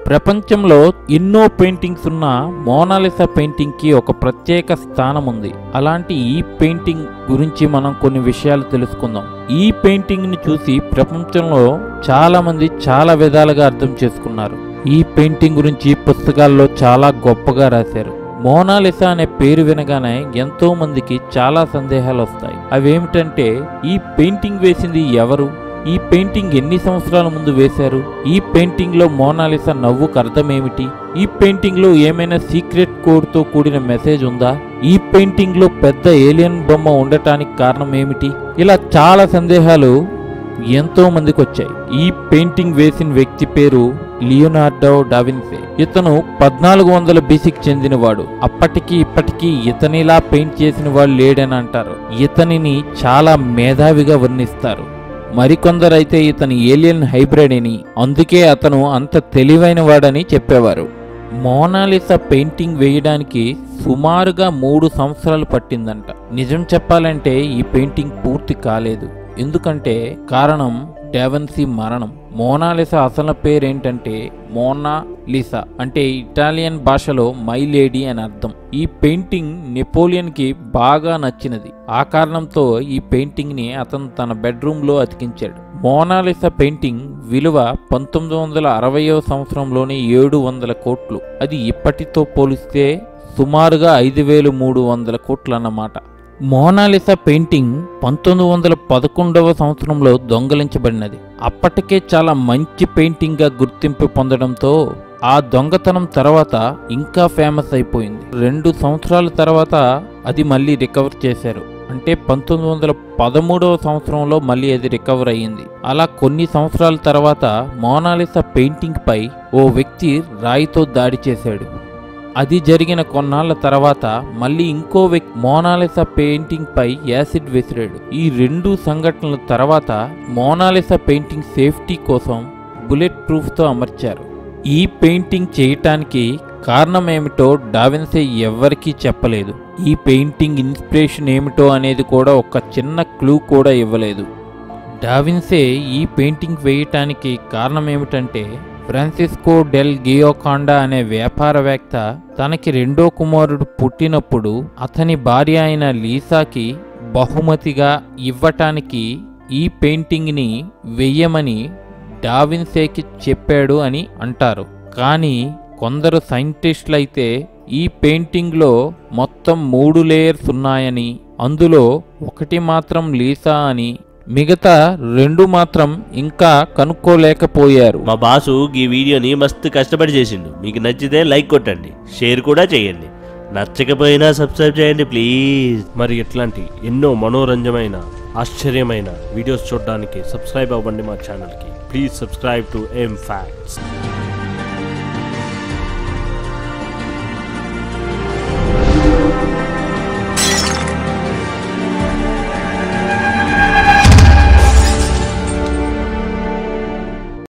ప్రపంచంలో ఎన్నో పెయింటింగ్స్ ఉన్న మోనాలిసా పెయింటింగ్ కి ఒక ప్రత్యేక స్థానం ఉంది అలాంటి ఈ పెయింటింగ్ గురించి మనం కొన్ని విషయాలు తెలుసుకుందాం ఈ పెయింటింగ్ ని చూసి ప్రపంచంలో చాలా మంది చాలా విధాలుగా అర్థం చేసుకున్నారు ఈ పెయింటింగ్ గురించి పుస్తకాల్లో చాలా గొప్పగా రాశారు మోనాలిసా అనే పేరు వినగానే ఎంతో మందికి చాలా సందేహాలు వస్తాయి అవేమిటంటే ఈ పెయింటింగ్ వేసింది ఎవరు ఈ పెయింటింగ్ ఎన్ని సంవత్సరాల ముందు వేశారు ఈ పెయింటింగ్ లో మోనాలిసా నవ్వుకు అర్థం ఏమిటి ఈ పెయింటింగ్ లో ఏమైనా సీక్రెట్ కోడ్ తో కూడిన మెసేజ్ ఉందా ఈ పెయింటింగ్ లో పెద్ద ఏలియన్ బొమ్మ ఉండటానికి కారణం ఏమిటి ఇలా చాలా సందేహాలు ఎంతో మందికి వచ్చాయి ఈ పెయింటింగ్ వేసిన వ్యక్తి పేరు లియోనార్డో డావిన్సే ఇతను పద్నాలుగు వందల బీసీకి చెందినవాడు అప్పటికి ఇప్పటికీ ఇతనిలా పెయింట్ చేసిన వాడు లేడని అంటారు ఇతనిని చాలా మేధావిగా వర్ణిస్తారు మరికొందరైతే ఇతని ఏలియన్ హైబ్రిడ్ అని అందుకే అతను అంత తెలివైన వాడని చెప్పేవారు మోనాలిసా పెయింటింగ్ వేయడానికి సుమారుగా మూడు సంవత్సరాలు పట్టిందంట నిజం చెప్పాలంటే ఈ పెయింటింగ్ పూర్తి కాలేదు ఎందుకంటే కారణం డావెన్సీ మరణం మోనాలిసా అసలు పేరేంటంటే మోనా లిసా అంటే ఇటాలియన్ భాషలో మై లేడీ అని అర్థం ఈ పెయింటింగ్ నెపోలియన్ కి బాగా నచ్చినది ఆ కారణంతో ఈ పెయింటింగ్ ని అతను తన బెడ్రూమ్ లో అతికించాడు మోనాలిసా పెయింటింగ్ విలువ పంతొమ్మిది వందల అరవయో సంవత్సరంలోనే ఏడు వందల కోట్లు అది ఇప్పటితో పోలిస్తే సుమారుగా ఐదు వేలు మూడు వందల కోట్లు అన్నమాట మోనాలిసా పెయింటింగ్ పంతొమ్మిది వందల పదకొండవ సంవత్సరంలో దొంగలించబడినది అప్పటికే చాలా మంచి పెయింటింగ్గా గుర్తింపు పొందడంతో ఆ దొంగతనం తర్వాత ఇంకా ఫేమస్ అయిపోయింది రెండు సంవత్సరాల తర్వాత అది మళ్ళీ రికవర్ చేశారు అంటే పంతొమ్మిది వందల పదమూడవ సంవత్సరంలో మళ్ళీ అది రికవర్ అయ్యింది అలా కొన్ని సంవత్సరాల తర్వాత మోనాలిసా పెయింటింగ్ పై ఓ వ్యక్తి రాయితో దాడి చేశాడు అది జరిగిన కొన్నాళ్ల తర్వాత మళ్ళీ ఇంకో వ్యక్తి మోనాలిసా పెయింటింగ్ పై యాసిడ్ విసిరాడు ఈ రెండు సంఘటనల తర్వాత మోనాలిసా పెయింటింగ్ సేఫ్టీ కోసం బుల్లెట్ ప్రూఫ్తో అమర్చారు ఈ పెయింటింగ్ చేయటానికి కారణం ఏమిటో డావిన్సే ఎవ్వరికీ చెప్పలేదు ఈ పెయింటింగ్ ఇన్స్పిరేషన్ ఏమిటో అనేది కూడా ఒక చిన్న క్లూ కూడా ఇవ్వలేదు డావిన్సే ఈ పెయింటింగ్ వేయటానికి కారణం ఏమిటంటే ఫ్రాన్సిస్కో డెల్ గియోకాండా అనే వ్యాపారవేత్త తనకి రెండో కుమారుడు పుట్టినప్పుడు అతని భార్య అయిన లీసాకి బహుమతిగా ఇవ్వటానికి ఈ పెయింటింగ్ని వెయ్యమని డావిన్సేకి చెప్పాడు అని అంటారు కానీ కొందరు సైంటిస్టులు అయితే ఈ పెయింటింగ్లో మొత్తం మూడు లేయర్స్ ఉన్నాయని అందులో ఒకటి మాత్రం లీసా అని మిగతా రెండు మాత్రం ఇంకా కనుక్కోలేకపోయారు మా బాసు ఈ వీడియోని మస్తు కష్టపడి చేసిండు మీకు నచ్చితే లైక్ కొట్టండి షేర్ కూడా చేయండి నచ్చకపోయినా సబ్స్క్రైబ్ చేయండి ప్లీజ్ మరి ఇట్లాంటి ఎన్నో మనోరంజమైన ఆశ్చర్యమైన వీడియోస్ చూడడానికి సబ్స్క్రైబ్ అవ్వండి మా ఛానల్కి please subscribe to M facts